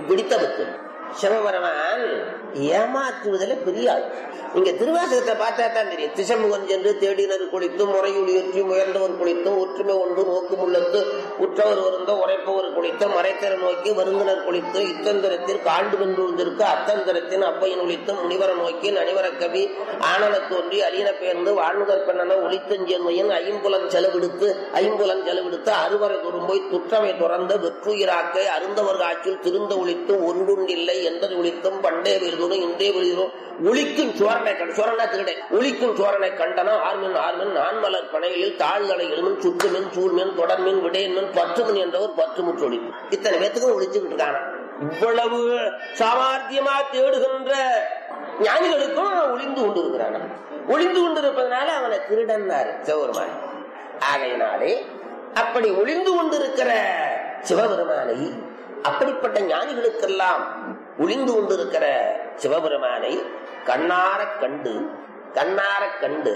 பிடித்த பக்தி சிவபெருமான் ஏமாற்றுவதில் பெரிய ஆள் நீங்க திருவாசகத்தை பார்த்தா தான் தெரியும் திசமுகன் சென்று தேடினர் குளித்தும் முறையுடையற்றி முயன்றவர் குளித்தும் ஒற்றுமை ஒன்று நோக்கும் உள்ளத்து உற்றவர் வருந்த உரைப்பவர் குளித்தும் மறைத்தர நோக்கி வருந்தினர் குளித்தும் இத்தந்திரத்தில் காண்டு வென்றுவதற்கு அத்தந்திரத்தின் அப்பையின் ஒளித்தும் முனிவர நோக்கி நனிவர கவி ஆனன தோன்றி அரியன பெயர்ந்து வாழ்முதற் பெண்ணன ஒளித்தஞ்சென்மையின் ஐம்புலன் செலவிடுத்து ஐம்புலன் செலவிடுத்து அறுவரை துரும்போய் துற்றமை துறந்த வெற்றுயிராக்கை அருந்தவர் காற்றில் திருந்த ஒளித்தும் ஒன்றுண்டில்லை எந்தது ஒளித்தும் பண்டே விருதும் இன்றே விருதும் ஒளிக்கும் சோரனை கண்டு சோரனா திருடை ஒளிக்கும் சோரனை கண்டன ஆர்மின் ஆர்மின் நான்மலர் பனையில் தாழ்களை எழுமின் சுற்றுமின் சூழ்மின் தொடர்மின் விடையன்மின் பற்றுமின் என்றவர் பற்று முற்றொளி இத்தனை பேத்துக்கும் ஒளிச்சுக்கிட்டு இருக்கான இவ்வளவு சாமர்த்தியமா தேடுகின்ற ஞானிகளுக்கும் ஒளிந்து கொண்டு இருக்கிறான ஒளிந்து கொண்டிருப்பதனால அவனை திருடன்னாரு சிவபெருமான் ஆகையினாலே அப்படி ஒளிந்து கொண்டிருக்கிற சிவபெருமானை அப்படிப்பட்ட ஞானிகளுக்கெல்லாம் ஒளிந்து கொண்டிருக்கிற சிவபெருமானை கண்ணார கண்டு கண்ணார கண்டு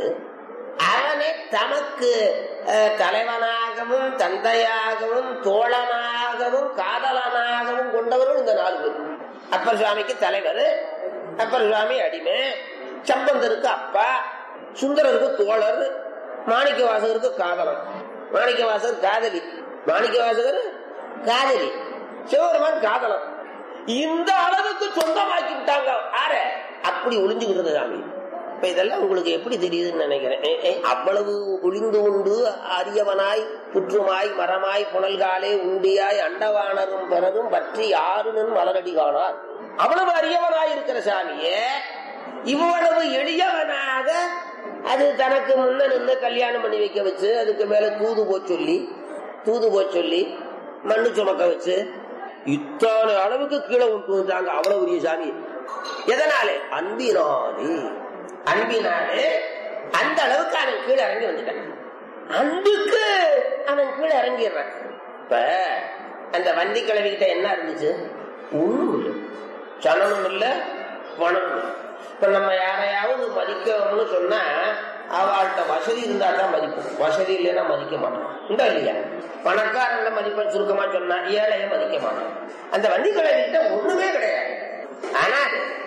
அவனை தமக்கு அஹ், தலைவனாகவும் தந்தையாகவும் தோழனாகவும் காதலனாகவும் கொண்டவர்கள் இந்த நாலு பேர் அப்பர் சுவாமிக்கு தலைவர் அப்பர் சுவாமி அடிமை சம்பந்தருக்கு அப்பா சுந்தரருக்கு தோழர் மாணிக்க வாசகருக்கு காதலன் மாணிக்க வாசகர் காதலி மாணிக்க வாசகர் காதலி சிவபெருமான் காதலன் இந்த அளவுக்கு சொந்தமாக்கிட்டாங்க ஆற அப்படி ஒளிஞ்சுக்கிறது சாமி இப்ப இதெல்லாம் உங்களுக்கு எப்படி தெரியுதுன்னு நினைக்கிறேன் ஏ, ஏ, அவ்வளவு ஒளிந்து உண்டு அரியவனாய் புற்றுமாய் மரமாய் புனல்காலே உண்டியாய் அண்டவானரும் பிறரும் பற்றி யாருன்னு மலரடி காணார் அவ்வளவு அரியவனாய் இருக்கிற சாமியே இவ்வளவு எளியவனாக அது தனக்கு முன்ன நின்று கல்யாணம் பண்ணி வைக்க வச்சு அதுக்கு மேல தூது போ சொல்லி தூது போ சொல்லி மண்ணு சுமக்க வச்சு இத்தனை அளவுக்கு கீழே விட்டு வந்தாங்க அவ்வளவு பெரிய சாமி எதனாலே அன்பினாலே அன்பினாலே அந்த அளவுக்கு அவன் கீழே இறங்கி வந்துட்டான் அன்புக்கு அவன் கீழே இறங்கிடுறான் இப்ப அந்த வண்டி கிழவிகிட்ட என்ன இருந்துச்சு ஒண்ணும் இல்லை சனமும் இல்ல பணமும் இல்லை இப்ப நம்ம யாரையாவது மதிக்கணும்னு சொன்னா அவள்கிட்ட வசதி இருந்தா தான் மதிப்போம் வசதி இல்லைன்னா மதிக்க மாட்டோம் உண்டா இல்லையா பணக்காரங்கள மதிப்பேன் சுருக்கமா சொன்னா ஏழைய மதிக்க மாட்டோம் அந்த வண்டி கிட்ட ஒண்ணுமே கிடையாது ஆனா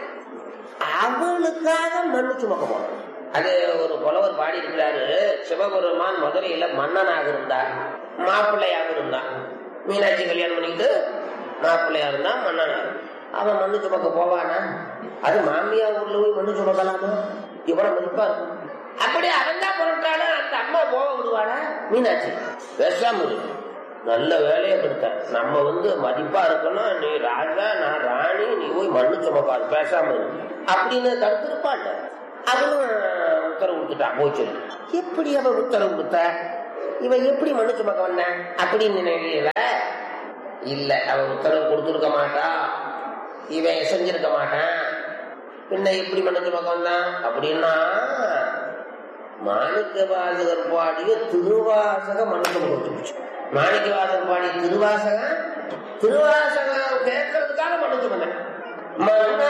அவளுக்காக மண்ணு சுமக்க போனோம் அது ஒரு புலவர் பாடி இருக்கிறாரு சிவபெருமான் மதுரையில மன்னனாக இருந்தார் மாப்பிள்ளையாக இருந்தான் மீனாட்சி கல்யாணம் பண்ணிக்கிட்டு மாப்பிள்ளையா இருந்தா மன்னனாக அவன் மண்ணு சுமக்க போவானா அது மாமியா ஊர்ல போய் மண்ணு சுமக்கலாமா இவ்வளவு மதிப்பா இருக்கும் அப்படி அவன் தான் புரட்டாலும் அந்த அம்மா போக விடுவானா மீனாட்சி பேசாம இரு. நல்ல வேலையை கொடுத்த நம்ம வந்து மதிப்பா இருக்கணும் நீ ராஜா நான் ராணி நீ போய் மண்ணு சுமக்காது பேசாம இரு. அப்படின்னு தடுத்திருப்பாள் அவனும் உத்தரவு கொடுத்துட்டான் போய் சொல்லி எப்படி அவன் உத்தரவு கொடுத்தா இவன் எப்படி மண்ணு சுமக்க வந்தான் அப்படின்னு நினைக்கல இல்ல அவன் உத்தரவு கொடுத்துருக்க மாட்டா இவன் செஞ்சிருக்க மாட்டான் பின்ன எப்படி மண்ணு சுமக்க வந்தான் அப்படின்னா மாணிக்க வாசகர் பாடிய திருவாசக மனசுல கொடுத்துருச்சு மாணிக்க வாசகர் பாடிய திருவாசகம் திருவாசகம் கேட்கறதுக்காக மனசு பண்ணேன் மன்னா